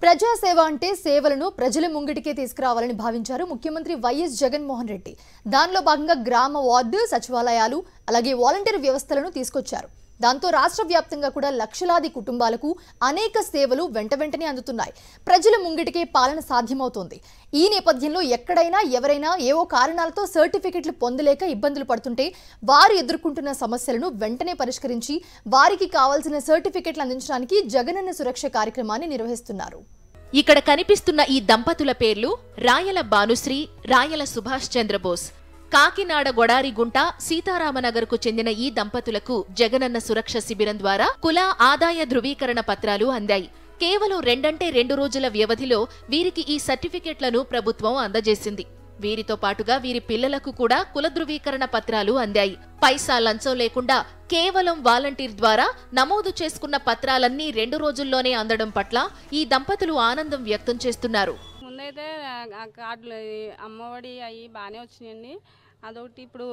ప్రజాసేవ అంటే సేవలను ప్రజల ముంగిటికే తీసుకురావాలని భావించారు ముఖ్యమంత్రి వైఎస్ జగన్మోహన్ రెడ్డి దానిలో భాగంగా గ్రామ వార్డు సచివాలయాలు అలాగే వాలంటీర్ వ్యవస్థలను తీసుకొచ్చారు దాంతో రాష్ట్ర వ్యాప్తంగా కూడా లక్షలాది కుటుంబాలకు అనేక సేవలు వెంట వెంటనే అందుతున్నాయి ప్రజల ముంగిటికే పాలన సాధ్యమవుతోంది ఈ నేపథ్యంలో ఎక్కడైనా ఎవరైనా ఏవో కారణాలతో సర్టిఫికెట్లు పొందలేక ఇబ్బందులు పడుతుంటే వారు ఎదుర్కొంటున్న సమస్యలను వెంటనే పరిష్కరించి వారికి కావాల్సిన సర్టిఫికెట్లు అందించడానికి జగనన్న సురక్ష కార్యక్రమాన్ని నిర్వహిస్తున్నారు ఇక్కడ కనిపిస్తున్న ఈ దంపతుల పేర్లు రాయల భానుశ్రీ రాయల సుభాష్ చంద్రబోస్ కాకినాడ గొడారిగుంట సీతారామనగర్కు చెందిన ఈ దంపతులకు జగనన్న సురక్ష శిబిరం ద్వారా కుల ఆదాయ ధృవీకరణ పత్రాలు అందాయి కేవలం రెండంటే రెండు రోజుల వ్యవధిలో వీరికి ఈ సర్టిఫికెట్లను ప్రభుత్వం అందజేసింది వీరితో పాటుగా వీరి పిల్లలకు కూడా కుల ధృవీకరణ పత్రాలు అందాయి పైసా లంచం లేకుండా కేవలం వాలంటీర్ ద్వారా నమోదు చేసుకున్న పత్రాలన్నీ రెండు రోజుల్లోనే అందడం పట్ల ఈ దంపతులు ఆనందం వ్యక్తం చేస్తున్నారు ముందైతే ఆ కార్డులు ఈ అమ్మఒడి అవి బాగానే వచ్చినాయండి అదొకటి ఇప్పుడు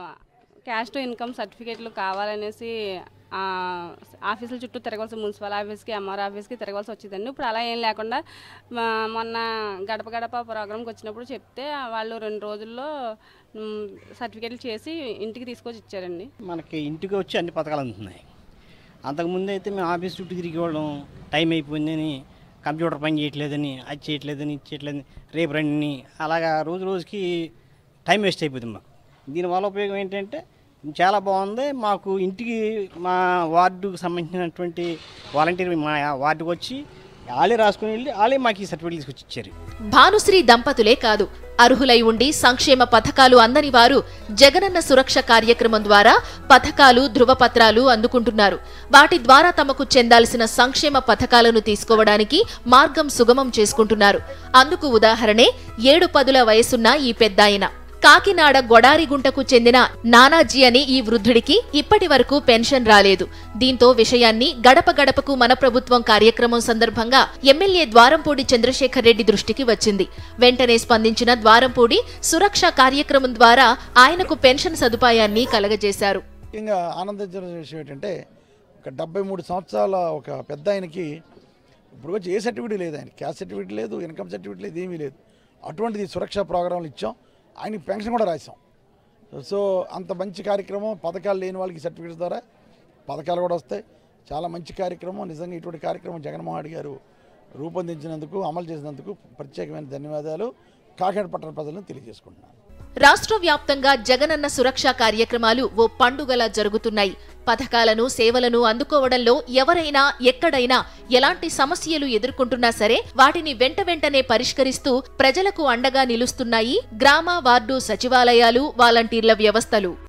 క్యాష్ టు ఇన్కమ్ సర్టిఫికేట్లు కావాలనేసి ఆ, ఆఫీసుల చుట్టూ తిరగవలసి మున్సిపల్ ఆఫీస్కి ఎంఆర్ ఆఫీస్కి తిరగవలసి వచ్చిందండి ఇప్పుడు అలా ఏం లేకుండా మా- మొన్న గడప గడప ప్రోగ్రామ్కి వచ్చినప్పుడు చెప్తే వాళ్ళు రెండు రోజుల్లో మ్, సర్టిఫికేట్లు చేసి ఇంటికి తీసుకొచ్చి ఇచ్చారండి మనకి ఇంటికి వచ్చి అన్ని పథకాలు అందుతున్నాయి అంతకుముందు అయితే మేము ఆఫీస్ చుట్టూ తిరిగి వాళ్ళం టైం అయిపోయిందని కంప్యూటర్ పని చేయట్లేదని అది చేయట్లేదని ఇది చేయట్లేదని రేపు రండి అలాగా రోజు రోజుకి టైం వేస్ట్ అయిపోతుంది మాకు దీనివల్ల ఉపయోగం ఏంటంటే చాలా బాగుంది మాకు ఇంటికి మా వార్డుకు సంబంధించినటువంటి వాలంటీర్ మా వార్డుకు వచ్చి వాళ్ళే రాసుకుని వెళ్ళి వాళ్ళే మాకు ఈ సర్టిఫికేట్ తీసుకొచ్చి ఇచ్చారు భానుశ్రీ దంపతులే కాదు అర్హులై ఉండి సంక్షేమ పథకాలు అందని వారు జగనన్న సురక్ష కార్యక్రమం ద్వారా పథకాలు ధృవపత్రాలు అందుకుంటున్నారు వాటి ద్వారా తమకు చెందాల్సిన సంక్షేమ పథకాలను తీసుకోవడానికి మార్గం సుగమం చేసుకుంటున్నారు అందుకు ఉదాహరణే ఏడు పదుల వయసున్న ఈ పెద్దాయన కాకినాడ గొడారిగుంటకు చెందిన నానాజీ అని ఈ వృద్ధుడికి ఇప్పటి వరకు పెన్షన్ రాలేదు దీంతో విషయాన్ని గడప గడపకు మన ప్రభుత్వం కార్యక్రమం సందర్భంగా ఎమ్మెల్యే ద్వారంపూడి చంద్రశేఖర్ రెడ్డి దృష్టికి వచ్చింది వెంటనే స్పందించిన ద్వారంపూడి సురక్ష కార్యక్రమం ద్వారా ఆయనకు పెన్షన్ సదుపాయాన్ని కలగజేశారు ముఖ్యంగా ఆనందించిన విషయం ఏంటంటే ఒక డెబ్బై మూడు సంవత్సరాల ఒక పెద్ద ఆయనకి ఇప్పుడు వచ్చి ఏ సర్టిఫికేట్ లేదు ఆయన క్యాస్ట్ సర్టిఫికేట్ లేదు ఇన్కమ్ సర్టిఫికేట్ లేదు ఏమీ లేదు అటువంటిది సురక్ష ప్రోగ్రాంలు ఇచ్చాం ఆయనకి పెన్షన్ కూడా రాసాం సో అంత మంచి కార్యక్రమం పథకాలు లేని వాళ్ళకి సర్టిఫికేట్స్ ద్వారా పథకాలు కూడా వస్తాయి చాలా మంచి కార్యక్రమం నిజంగా ఇటువంటి కార్యక్రమం జగన్మోహన్ రెడ్డి గారు రూపొందించినందుకు అమలు చేసినందుకు ప్రత్యేకమైన ధన్యవాదాలు కాకినాడ పట్టణ ప్రజలను తెలియజేసుకుంటున్నాను రాష్ట్ర వ్యాప్తంగా జగనన్న సురక్ష కార్యక్రమాలు ఓ పండుగలా జరుగుతున్నాయి పథకాలను సేవలను అందుకోవడంలో ఎవరైనా ఎక్కడైనా ఎలాంటి సమస్యలు ఎదుర్కొంటున్నా సరే వాటిని వెంట వెంటనే పరిష్కరిస్తూ ప్రజలకు అండగా నిలుస్తున్నాయి గ్రామ వార్డు సచివాలయాలు వాలంటీర్ల వ్యవస్థలు